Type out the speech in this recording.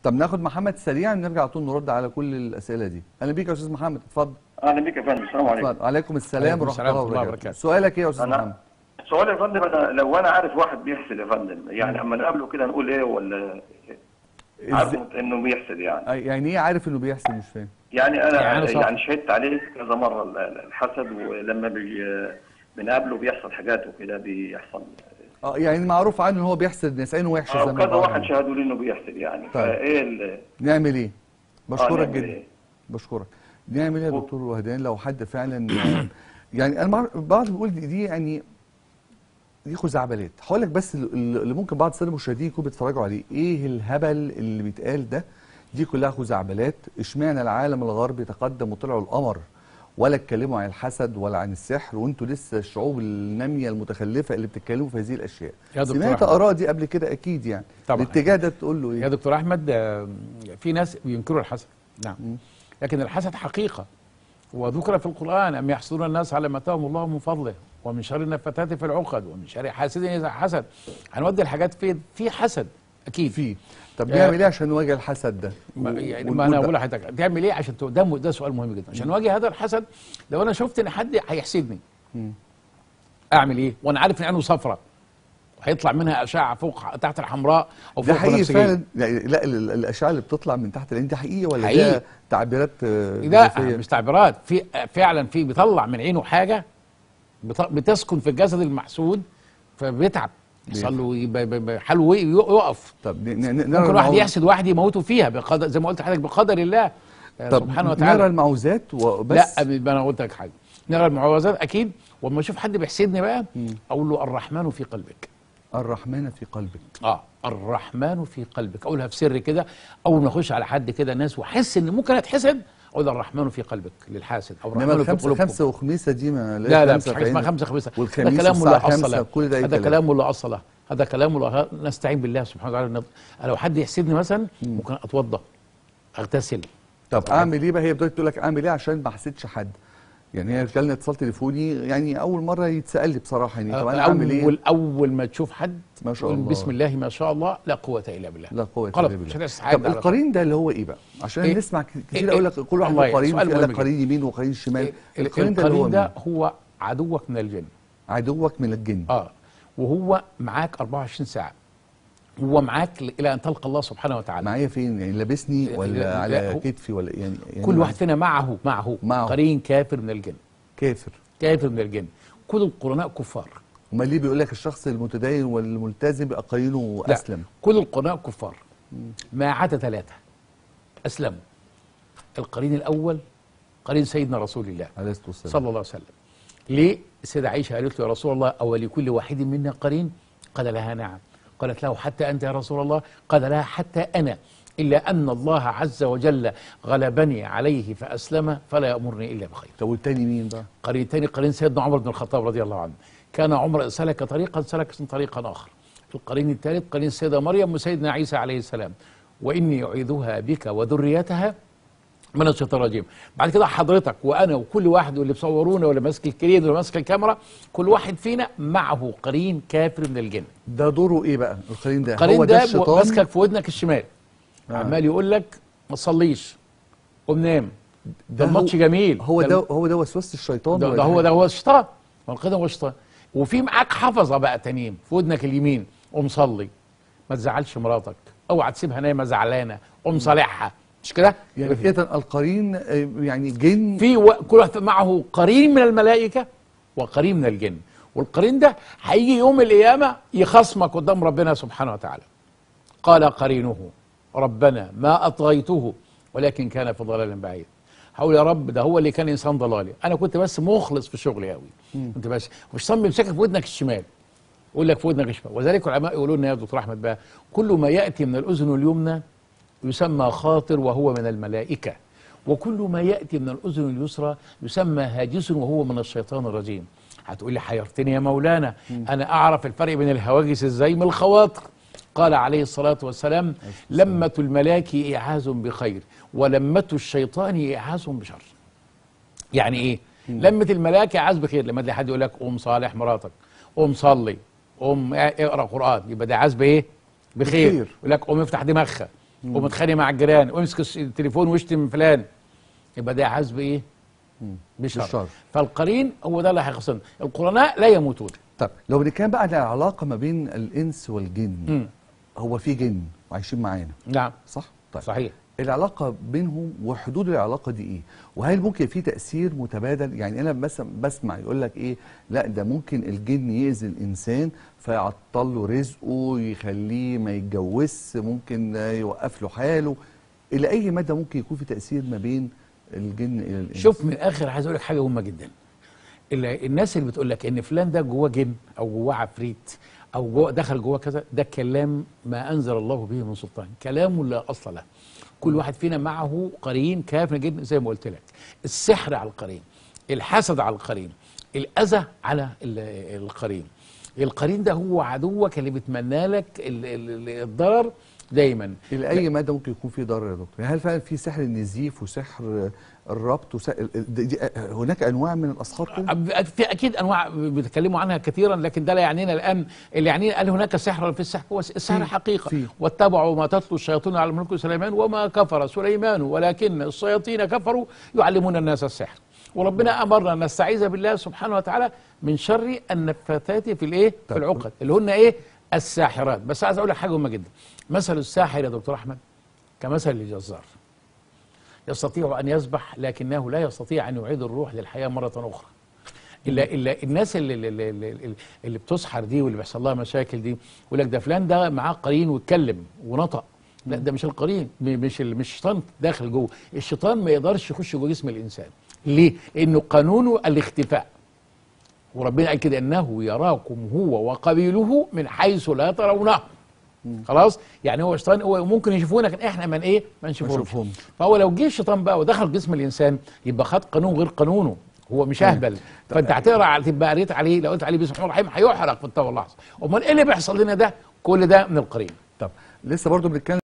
طب ناخد محمد سريعا نرجع على طول نرد على كل الاسئله دي اهلا بيك يا استاذ محمد اتفضل اهلا بك يا فندم السلام عليكم اتفضل عليكم السلام عليكم ورحمه السلام الله ورحمة الله وبركاته وبركاته. سؤالك ايه يا استاذ محمد انا سؤال يا فندم انا لو انا عارف واحد بيحسد يا فندم يعني اما نقابله كده نقول ايه ولا عارف إز... انه بيحسد يعني يعني ايه عارف انه بيحسن مش فاهم يعني انا يعني يعني, صح. يعني شهدت عليه كذا مره ال- ال- الحسد ولما بي بنقابله بيحصل حاجات وكده بيحصل اه يعني معروف عنه ان هو بيحسد الناس عينه وحشه زي أو ما كذا بيقولوا. واحد شهدوا لي انه بيحسد يعني طيب. فايه ال- نعمل ايه بشكرك نعمل جدا إيه؟ بشكرك نعمل ايه يا دكتور وهدان لو حد فعلا يعني انا بعرف- بعض بيقول دي, دي يعني دي خزعبلات هقول لك بس اللي اللي ممكن بعض الساده المشاهدين يكونوا بيتفرجوا عليه ايه الهبل اللي بيتقال ده دي كلها خزعبلات اشمعنى العالم الغربي تقدم وطلعوا القمر ولا اتكلموا عن الحسد ولا عن السحر وانتوا لسه الشعوب الناميه المتخلفه اللي بتتكلموا في هذه الاشياء يا دكتور سمعت أحمد. اراء دي قبل كده اكيد يعني طبعاً. الاتجاه ده تقول له يا ايه دكتور احمد آه، في ناس بينكروا الحسد نعم لكن الحسد حقيقه وذكر في القران ام يحسدون الناس على ما اتاهم الله من فضله ومن شر النفاثات في العقد ومن شر حاسد اذا حسد هنودي الحاجات فين في حسد اكيد فيه طب آه، نعمل ايه عشان نواجه الحسد ده ما و- يعني ونقول ما انا بقى- بقول لحضرتك تعمل ايه عشان تو- ده م- ده سؤال مهم جدا عشان نواجه هذا الحسد لو انا شفت ان حد هيحسدني اعمل ايه وانا عارف ان عينه صفراء هيطلع منها اشعه فوق تحت الحمراء او ده فوق حقيقي البنفسجية. فعلا لا, لا ال- ال- الاشعه اللي بتطلع من تحت العين دي حقيقي ولا حقيقي. ده تعبيرات آه، لا جزافية؟ مش تعبيرات في فعلا في بيطلع من عينه حاجه بت- بتسكن في الجسد المحسود فبيتعب يحصل له يب- ب- ب- حاله ي- يقف طب ن- ن- ن- نرى ممكن واحد المعوذ- يحسد واحد يموته فيها بقدر زي ما قلت لحضرتك بقدر الله آه، طب سبحانه نرى وتعالى المعوذات وبس لا أبي- انا قلت لك حاجه نرى المعوذات اكيد واما اشوف حد بيحسدني بقى اقول له الرحمن في قلبك الرحمن في قلبك اه الرحمن في قلبك اقولها في سر كده اول ما اخش على حد كده ناس واحس ان ممكن اتحسد اقول الرحمن في قلبك للحاسد او انما الرحمن في الخمسه قلوبكم خمسه وخميسه دي ما لا لا مش خمسة حاجه في اسمها عين- خمسه خمسه والخميس هذا كلام الساعة لا اصل خمسة، له كل ده أي هذا كلام. كلام لا اصل له هذا كلام لا نستعين بالله سبحانه وتعالى نب- لو حد يحسدني مثلا ممكن اتوضا اغتسل طب اعمل ايه بقى هي بدات تقول لك اعمل ايه عشان ما احسدش حد يعني هي جالنا اتصال تليفوني يعني اول مره يتسال لي بصراحه يعني طب انا اعمل ايه اول اول ما تشوف حد ما شاء قول الله. بسم الله ما شاء الله لا قوه الا بالله لا قوه خلاص الا مش بالله هتستعين طب على القرين ده اللي هو ايه بقى عشان إيه؟ نسمع ك- كتير إيه؟ اقول لك كل واحد الله له قرين سؤال وفي قال لك مهم قرين يمين وقرين شمال ال- القرين ده اللي هو القرين ده مين؟ هو عدوك من الجن عدوك من الجن اه وهو معاك 24 ساعه هو معاك ل- الى ان تلقى الله سبحانه وتعالى معايا فين يعني لابسني لا، ولا لا، على هو- كتفي ولا يعني, يعني كل مع- واحد فينا معه معه معه. قرين كافر من الجن كافر كافر من الجن كل القرناء كفار امال ليه بيقول لك الشخص المتدين والملتزم بيبقى قرينه لا، اسلم كل القرناء كفار ما عدا ثلاثه اسلموا القرين الاول قرين سيدنا رسول الله عليه الصلاه والسلام صلى الله عليه وسلم ليه السيدة عائشة قالت له يا رسول الله أو لكل واحد منا قرين قال لها نعم قالت له حتى أنت يا رسول الله قال لها حتى أنا إلا أن الله عز وجل غلبني عليه فأسلم فلا يأمرني إلا بخير طب والتاني مين بقى؟ قرين تاني قرين سيدنا عمر بن الخطاب رضي الله عنه كان عمر سلك طريقا سلك طريقا آخر القرين الثالث قرين السيدة مريم وسيدنا عيسى عليه السلام وإني أعيذها بك وذريتها من الشيطان الرجيم بعد كده حضرتك وانا وكل واحد واللي بيصورونا ولا ماسك الكريم ولا ماسك الكاميرا كل واحد فينا معه قرين كافر من الجن ده دوره ايه بقى؟ القرين ده هو القرين ده ده الشيطان ماسكك في ودنك الشمال آه. عمال يقول لك ما تصليش قوم نام ده هو- الماتش جميل هو ده هو ده وسوسه الشيطان ده, ولا ده هو إيه؟ ده هو الشيطان ما القرين هو الشيطان وفي معاك حفظه بقى تانيين في ودنك اليمين قوم صلي ما تزعلش مراتك اوعى تسيبها نايمه زعلانه قوم صالحها مش كده؟ يعني اذا القرين آه، يعني جن في و... كل واحد معه قرين من الملائكة وقرين من الجن والقرين ده هيجي يوم القيامة يخصمك قدام ربنا سبحانه وتعالى قال قرينه ربنا ما أطغيته ولكن كان في ضلال بعيد هقول يا رب ده هو اللي كان انسان ضلالي انا كنت بس مخلص في شغلي قوي كنت بس والشيطان بيمسكك في ودنك الشمال يقول لك في ودنك الشمال وذلك العلماء يقولون يا دكتور احمد بقى كل ما ياتي من الاذن اليمنى يسمى خاطر وهو من الملائكة وكل ما يأتي من الأذن اليسرى يسمى هاجس وهو من الشيطان الرجيم هتقول لي حيرتني يا مولانا أنا أعرف الفرق بين الهواجس إزاي من الخواطر قال عليه الصلاة والسلام لمة الملاك إعاز بخير ولمة الشيطان إعاز بشر يعني إيه لمة الملاك إعاز بخير لما تلاقي حد يقول لك قوم صالح مراتك قوم صلي قوم اقرأ قرآن يبقى ده إعاز بإيه بخير بخير. يقول لك قوم افتح دماغها ومتخانق مع الجيران ويمسك الس- التليفون ويشتم فلان يبقى ده عايز بايه؟ بشر بالشر. فالقرين هو ده اللي هيخصنا القرناء لا يموتون طب لو بنتكلم بقى عن العلاقه ما بين الانس والجن مم. هو في جن وعايشين معانا نعم صح طيب صحيح العلاقه بينهم وحدود العلاقه دي ايه وهل ممكن في تاثير متبادل يعني انا مثلا بسمع يقول لك ايه لا ده ممكن الجن يأذي الانسان فيعطل له رزقه يخليه ما يتجوزش ممكن آه، يوقف له حاله الى اي مدى ممكن يكون في تاثير ما بين الجن الى الانس شوف من الاخر عايز اقول لك حاجه مهمه جدا ال- الناس اللي بتقول لك ان فلان ده جواه جن او جواه عفريت او جوه دخل جواه كذا ده كلام ما انزل الله به من سلطان كلام لا اصل له كل واحد فينا معه قرين كافر جدا زي ما قلت لك السحر على القرين الحسد على القرين الاذى على ال- القرين القرين ده هو عدوك اللي بيتمنى لك ال- ال- ال- الضرر دايما الى اي مدى ممكن يكون في ضرر يا دكتور يعني هل فعلا في سحر النزيف وسحر الربط وسحر دي دي هناك انواع من الاسحار كده في اكيد انواع بيتكلموا عنها كثيرا لكن ده لا يعنينا الان اللي يعنينا قال هناك سحر ولا في السحر هو السحر في- حقيقه في. واتبعوا ما تتلو الشياطين على ملك سليمان وما كفر سليمان ولكن الشياطين كفروا يعلمون الناس السحر وربنا امرنا ان نستعيذ بالله سبحانه وتعالى من شر النفاثات في الايه في طب. العقد اللي هن ايه الساحرات بس عايز اقول لك حاجه مهمه جدا مثل الساحر يا دكتور احمد كمثل الجزار يستطيع ان يسبح لكنه لا يستطيع ان يعيد الروح للحياه مره اخرى الا الا الناس اللي اللي, اللي, اللي بتسحر دي واللي بيحصل لها مشاكل دي يقول لك ده فلان ده معاه قرين واتكلم ونطق لا ده مش القرين م- مش ال- مش الشيطان داخل جوه الشيطان ما يقدرش يخش جوه جسم الانسان ليه لانه قانونه الاختفاء وربنا قال كده انه يراكم هو وقبيله من حيث لا ترونه خلاص يعني هو الشيطان هو ممكن يشوفونا لكن احنا من ايه ما نشوفهمش نشوفهمش. فهو لو جه الشيطان بقى ودخل جسم الانسان يبقى خد قانون غير قانونه هو مش اهبل فانت هتقرا على- تبقى قريت عليه لو قلت عليه بسم الله الرحمن الرحيم هيحرق في التو اللحظه امال ايه اللي بيحصل لنا ده كل ده من القرين طب لسه برضو بنتكلم